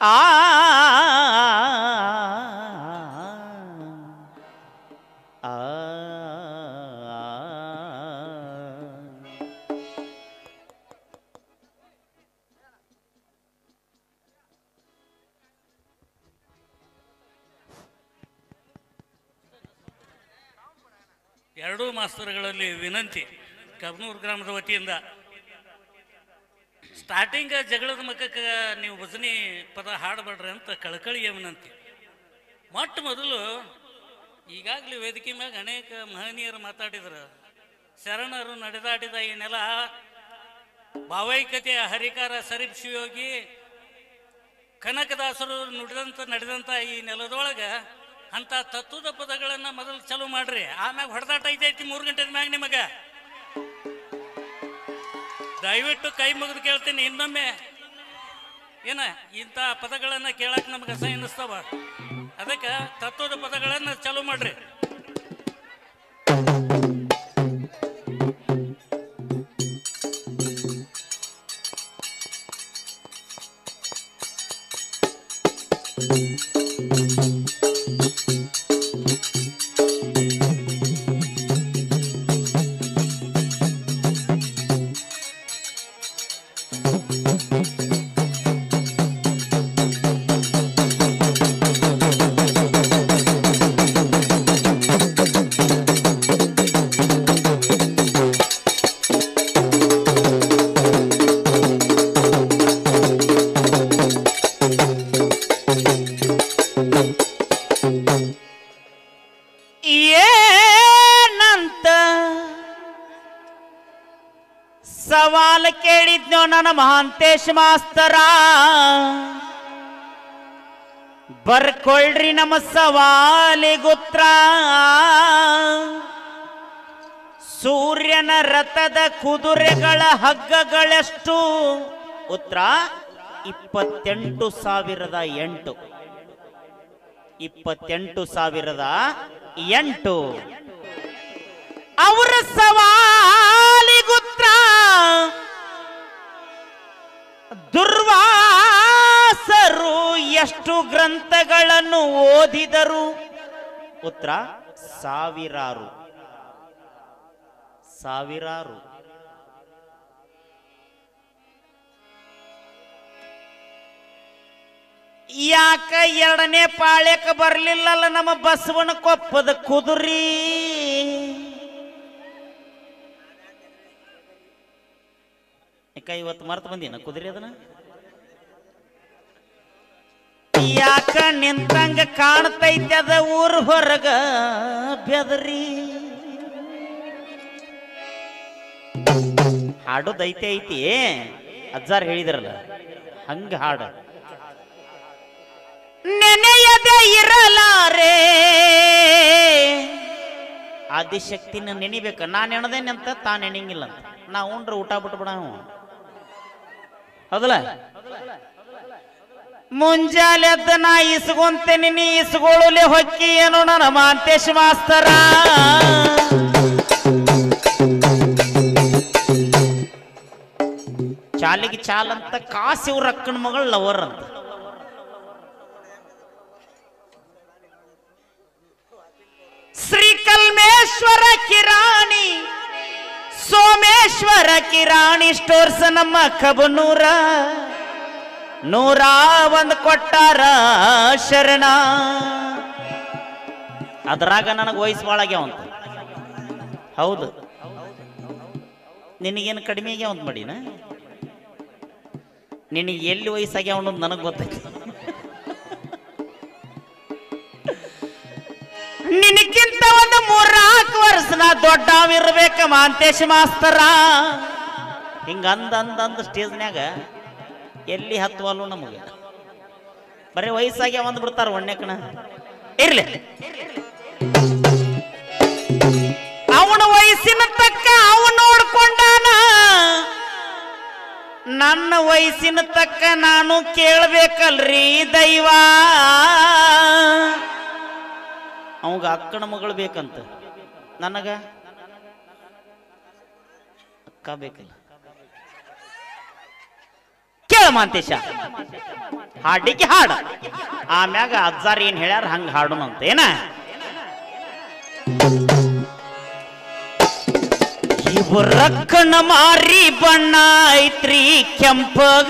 ಆ ಆ ಎರಡೂ ಮಾಸ್ತರ್ಗಳಲ್ಲಿ ವಿನಂತಿ ಕಬ್ನೂರು ಗ್ರಾಮದ ವತಿಯಿಂದ ಸ್ಟಾರ್ಟಿಂಗ್ ಜಗಳದ ಮಕ್ಕಕ್ಕೆ ನೀವು ಭಜನಿ ಪದ ಹಾಡಬೇಡ್ರಿ ಅಂತ ಕಳಕಳಿಯ ವಿನಂತಿ ಮೊಟ್ಟ ಮೊದಲು ಈಗಾಗಲೇ ವೇದಿಕೆ ಮ್ಯಾಗ ಅನೇಕ ಮಹನೀಯರು ಮಾತಾಡಿದ್ರು ಶರಣರು ನಡೆದಾಡಿದ ಈ ನೆಲ ಭಾವೈಕ್ಯತೆಯ ಹರಿಕಾರ ಸರಿಪ್ ಶಿವಯೋಗಿ ಕನಕದಾಸರು ನುಡಿದಂತ ನಡೆದಂತ ಈ ನೆಲದೊಳಗೆ ಅಂತ ತತ್ವದ ಪದಗಳನ್ನ ಮೊದಲು ಚಾಲು ಮಾಡ್ರಿ ಆಮ್ಯಾಗ ಹೊಡೆದಾಟ ಐತೈತಿ ಮೂರು ಗಂಟೆ ಮ್ಯಾಗ ನಿಮಗ ದಯವಿಟ್ಟು ಕೈ ಮುಗಿದು ಕೇಳ್ತೀನಿ ಇನ್ನೊಮ್ಮೆ ಏನ ಇಂಥ ಪದಗಳನ್ನ ಕೇಳಕ್ ನಮ್ಗೆ ಅಸಹ್ಯ ಅನ್ನಿಸ್ತಾವ ಅದಕ್ಕೆ ತತ್ವದ ಪದಗಳನ್ನ ಚಾಲು ಮಾಡ್ರಿ ಏನಂತ ಸವಾಲ್ ಕೇಳಿದ್ನೋ ನನ್ನ ಮಹಾಂತೇಶ್ ಮಾಸ್ತರ ಬರ್ಕೊಳ್ರಿ ನಮ್ಮ ಸವಾಲಿಗುತ್ರ ಸೂರ್ಯನ ರಥದ ಕುದುರೆಗಳ ಹಗ್ಗಗಳೆಷ್ಟು ಉತ್ತರ ಇಪ್ಪತ್ತೆಂಟು ಸಾವಿರದ ಎಂಟು ಇಪ್ಪತ್ತೆಂಟು ಸಾವಿರದ ಎಂಟು ಅವರ ಸವಾಲಿಗುತ್ರ ದುರ್ವಾಸರು ಎಷ್ಟು ಗ್ರಂಥಗಳನ್ನು ಓದಿದರು ಉತ್ತರ ಸಾವಿರಾರು ಸಾವಿರಾರು ಯಾಕ ಎರಡನೇ ಪಾಳ್ಯಕ್ಕೆ ಬರ್ಲಿಲ್ಲಲ್ಲ ನಮ್ಮ ಬಸವನ ಕೊಪ್ಪದ ಕುದುರಿ ಯಾಕ ಇವತ್ತು ಮರ್ತು ಬಂದಿನ ಕುದುರೆ ಅದನ್ನ ಯಾಕ ನಿಂತಂಗ ಕಾಣ್ತೈತೆ ಅದ ಊರ್ ಹೊರಗ ಬೆದರಿ ಹಾಡೋದೈತೆ ಐತಿ ಅಜ್ಜಾರ್ ಹೇಳಿದ್ರಲ್ಲ ಹಂಗ ಹಾಡು ನೆನೆಯದೆ ಇರಲಾರೆ ಆದಿಶಕ್ತಿನ ನೆನಿಬೇಕ ನಾನು ಎಣದೇನೆ ಅಂತ ತಾನು ನೆನೆಂಗಿಲ್ಲ ಅಂತ ನಾ ಉಂಡ್ರೆ ಊಟ ಬಿಟ್ಬಿಡ ಹೌದಲ್ಲ ಮುಂಜಾಲೆ ಎದ್ದ ನಾ ಇಸ್ಕೊಂತೇನೆ ನೀ ಇಸ್ಕೊಳ್ಳಲೆ ಹೊಕ್ಕಿ ಏನು ನನ್ನ ಮಾಂತೇಶ್ ಮಾಸ್ತರ ಚಾಲಿಗೆ ಚಾಲ್ ಅಂತ ಕಾಸಿ ಇವ್ರ ಅಕ್ಕನ ಮಗಳು ಲವರ್ ಅಂತ ಶ್ರೀ ಕಲ್ಮೇಶ್ವರ ಕಿರಾಣಿ ಸೋಮೇಶ್ವರ ಕಿರಾಣಿ ಸ್ಟೋರ್ಸ್ ನಮ್ಮ ಕಬನೂರ ನೂರ ಒಂದು ಕೊಟ್ಟಾರ ಶರಣ ಅದ್ರಾಗ ನನಗೆ ವಯಸ್ಸು ಭಾಳ ಆಗ್ಯಾವಂತ ಹೌದು ನಿನಗೇನು ಕಡಿಮೆ ಆಗ್ಯಾವಂತ ಮಾಡಿನ ನಿನಗೆ ಎಲ್ಲಿ ವಯಸ್ಸಾಗ್ಯಾವ ಅನ್ನೋದು ನನಗೆ ಗೊತ್ತೈತಿ ನಿನಕ್ಕಿಂತ ಒಂದು ಮೂರ್ನಾಲ್ಕು ವರ್ಷ ನಾ ದೊಡ್ಡವಿರ್ಬೇಕ ಮಾಂತೇಶ್ ಮಾಸ್ತರ ಹಿಂಗ ಅಂದ ಅಂದ ಅಂದ ಸ್ಟೇಜ್ನ್ಯಾಗ ಎಲ್ಲಿ ಹತ್ತುವಲ್ಲ ನಮಗೆ ಬರೀ ವಯಸ್ಸಾಗಿ ಒಂದ್ ಬಿಡ್ತಾರ ಒಣ್ಣೆಕಣ ಇರ್ಲಿ ಅವನ ವಯಸ್ಸಿನ ತಕ್ಕ ಅವ ನೋಡ್ಕೊಂಡಾನ ನನ್ನ ವಯಸ್ಸಿನ ತಕ್ಕ ನಾನು ಕೇಳ್ಬೇಕಲ್ರಿ ದೈವ ಅವಾಗ ಅಕ್ಕನ ಮಗಳು ಬೇಕಂತ ನನಗ ಅಕ್ಕ ಬೇಕಲ್ಲ ಕೇಳ ಮಾಂತೇಶ ಹಾಡಿಗೆ ಹಾಡ ಆಮ್ಯಾಗ ಅಜ್ಜಾರ್ ಏನ್ ಹೇಳ್ಯಾರ ಹಂಗ ಹಾಡುನಂತ ಏನ ಇವು ರಕ್ಕನ ಮಾರಿ ಬಣ್ಣ ಐತ್ರಿ ಕೆಂಪಗ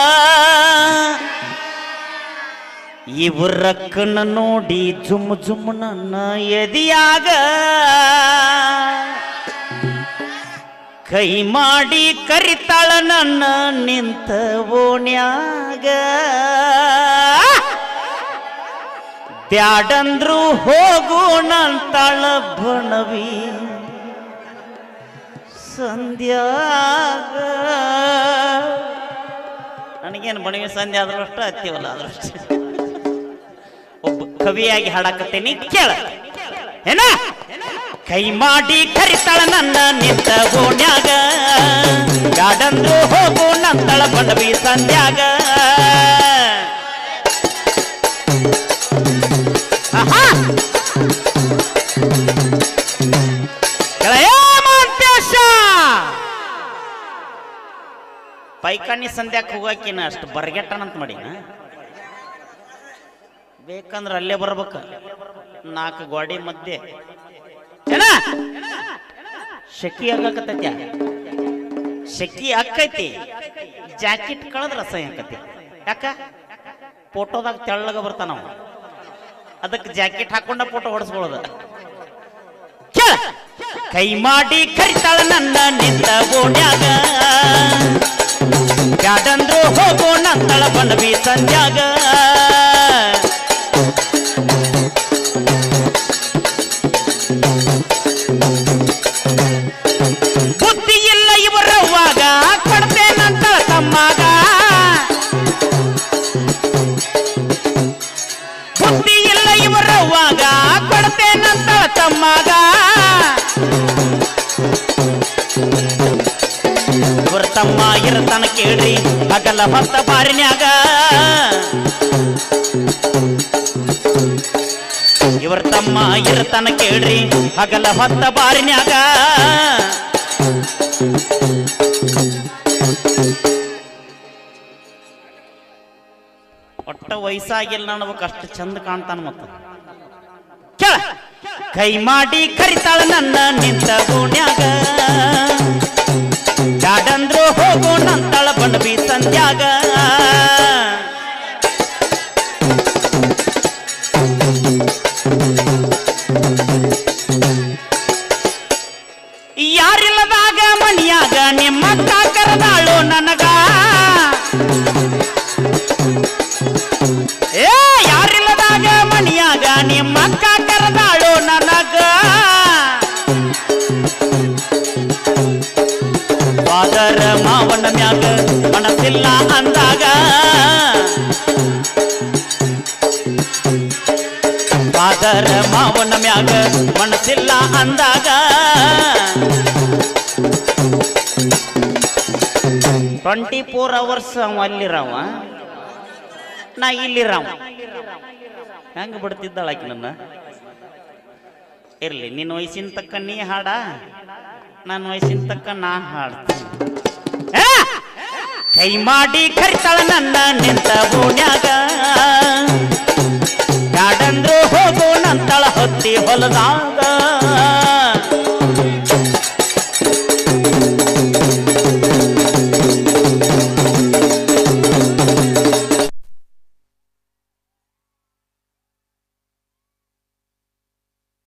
ಇವು ರಕ್ಕನ ನೋಡಿ ಜುಮ್ ಜುಮ್ ನನ್ನ ಎದಿಯಾಗ ಕೈ ಮಾಡಿ ಕರಿತಾಳ ನನ್ನ ನಿಂತ ಓಣ್ಯಾಗ ಬ್ಯಾಡಂದ್ರು ಹೋಗು ನಂತಾಳ ಬಣವಿ ಸಂಧ್ಯಾಗ ನನಗೇನು ಬಣವಿ ಸಂಧ್ಯಾ ಆದ್ರೂ ಅಷ್ಟ ಹತ್ತಿವಲ್ಲ ಆದ್ರೂ ಅಷ್ಟೇ ಒಬ್ಬ ಕವಿಯಾಗಿ ಹಾಡಕತ್ತೇನಿ ಕೇಳ ಏನ ಕೈ ಮಾಡಿ ಕರಿತಾಳ ನನ್ನ ನಿಂತ ಓಣ್ಯಾಗ ಗಾಡಂದ್ರು ಹೋಗು ನಂತಳ ಬಂಡವಿ ಸಂಧ್ಯಾಗ ಆಹಾ! ಕೆಳಯೇ ಮಾಂತೇಶ! ಪೈಕಾನಿ ಸಂಧ್ಯಾಕ್ ಹೋಗಾಕಿನ ಅಷ್ಟು ಬರ್ಗೆಟ್ಟನಂತ ಮಾಡಿನ ಬೇಕಂದ್ರ ಅಲ್ಲೇ ಬರ್ಬೇಕ ನಾಲ್ಕು ಗೋಡಿ ಮಧ್ಯೆ ಏನ ಶಕಿ ಆಗಕತ್ತೈತ್ಯ ಶಕಿ ಅಕ್ಕೈತಿ ಜಾಕೆಟ್ ಕಳೆದ್ರ ಅಸಹ್ಯ ಆಕತಿ ಯಾಕ ಫೋಟೋದಾಗ ತೆಳ್ಳಗ ಬರ್ತಾನ ಅವ ಅದಕ್ಕೆ ಜಾಕೆಟ್ ಹಾಕೊಂಡ ಫೋಟೋ ಹೊಡೆಸ್ಕೊಳ್ಳೋದು ಕೇಳ ಕೈ ಮಾಡಿ ಕರಿತಾಳ ನನ್ನ ನಿಂತ ಓಣ್ಯಾಗ ಬ್ಯಾಡಂದ್ರು ಹೋಗೋ ನಂತಳ ಬಂಡವಿ ಸಂಧ್ಯಾಗ ಬುದ್ಧಿ ಇಲ್ಲ ಇವರವ್ವಾಗ ಕೊಡ್ತೇನಂತಳ ತಮ್ಮಾಗ ಬುದ್ಧಿ ಇಲ್ಲ ಇವರವ್ವಾಗ ಕೊಡ್ತೇನಂತಳ ತಮ್ಮಾಗ ಇವ್ರ ತಮ್ಮ ಇರತನ ಕೇಳ್ರಿ ಹಗಲ ಹೊತ್ತ ಬಾರಿನ್ಯಾಗ ಇವ್ರ ತಮ್ಮ ಇರತನ ಕೇಳ್ರಿ ಹಗಲ ಹೊತ್ತ ಬಾರಿನ್ಯಾಗ ಒಟ್ಟ ವಯಸ್ಸಾಗಿಲ್ಲ ಅನ್ನಬೇಕು ಅಷ್ಟು ಚಂದ ಕಾಣ್ತಾನ ಮತ್ತ ಕೇಳ ಕೈ ಮಾಡಿ ಕರಿತಾಳ ನನ್ನ ನಿಂತ ಓಣ್ಯಾಗ ಗಾಡಂದ್ರು ಹೋಗೋ ನಂತಳ ಬಂಡ್ಬಿ ಸಂಧ್ಯಾಗ ಯಾರಿಲ್ಲದಾಗ ಮನಿಯಾಗ ನಿಮ್ಮಕ್ಕ ಕರೆದಾಳು ನನಗ ಏ ಯಾರಿಲ್ಲದಾಗ ಮನಿಯಾಗ ನಿಮ್ಮಕ್ಕ ಕರೆದಾಳು ನನಗ ಫಾದರ ಮಾವನ ಮ್ಯಾಗ ಮನಸ್ಸಿಲ್ಲ ಅಂದಾಗ ಫಾದರ ಮಾವನ ಮ್ಯಾಗ ಮನಸ್ಸಿಲ್ಲ ಅಂದಾಗ ಟ್ವೆಂಟಿ ಫೋರ್ ಅವರ್ಸ್ ಅವ ಅಲ್ಲಿರವ ನಾ ಇಲ್ಲಿರವ ಹೆಂಗ ಬಿಡ್ತಿದ್ದಾಳ ಆಕಿ ನನ್ನ ಇರ್ಲಿ ನಿನ್ನ ವಯಸ್ಸಿನ ತಕ್ಕ ನೀ ಹಾಡ ನನ್ನ ವಯಸ್ಸಿನ ತಕ್ಕ ನಾ ಹಾಡ್ತೀನಿ ಏ? ಕೈ ಮಾಡಿ ಕರಿತಾಳ ನನ್ನ ನಿಂತ ಓಣ್ಯಾಗ ಗಾಡಂದ್ರು ಹೋಗೋ ನಂತಳ ಹೊತ್ತಿ ಹೊಲದಾಗ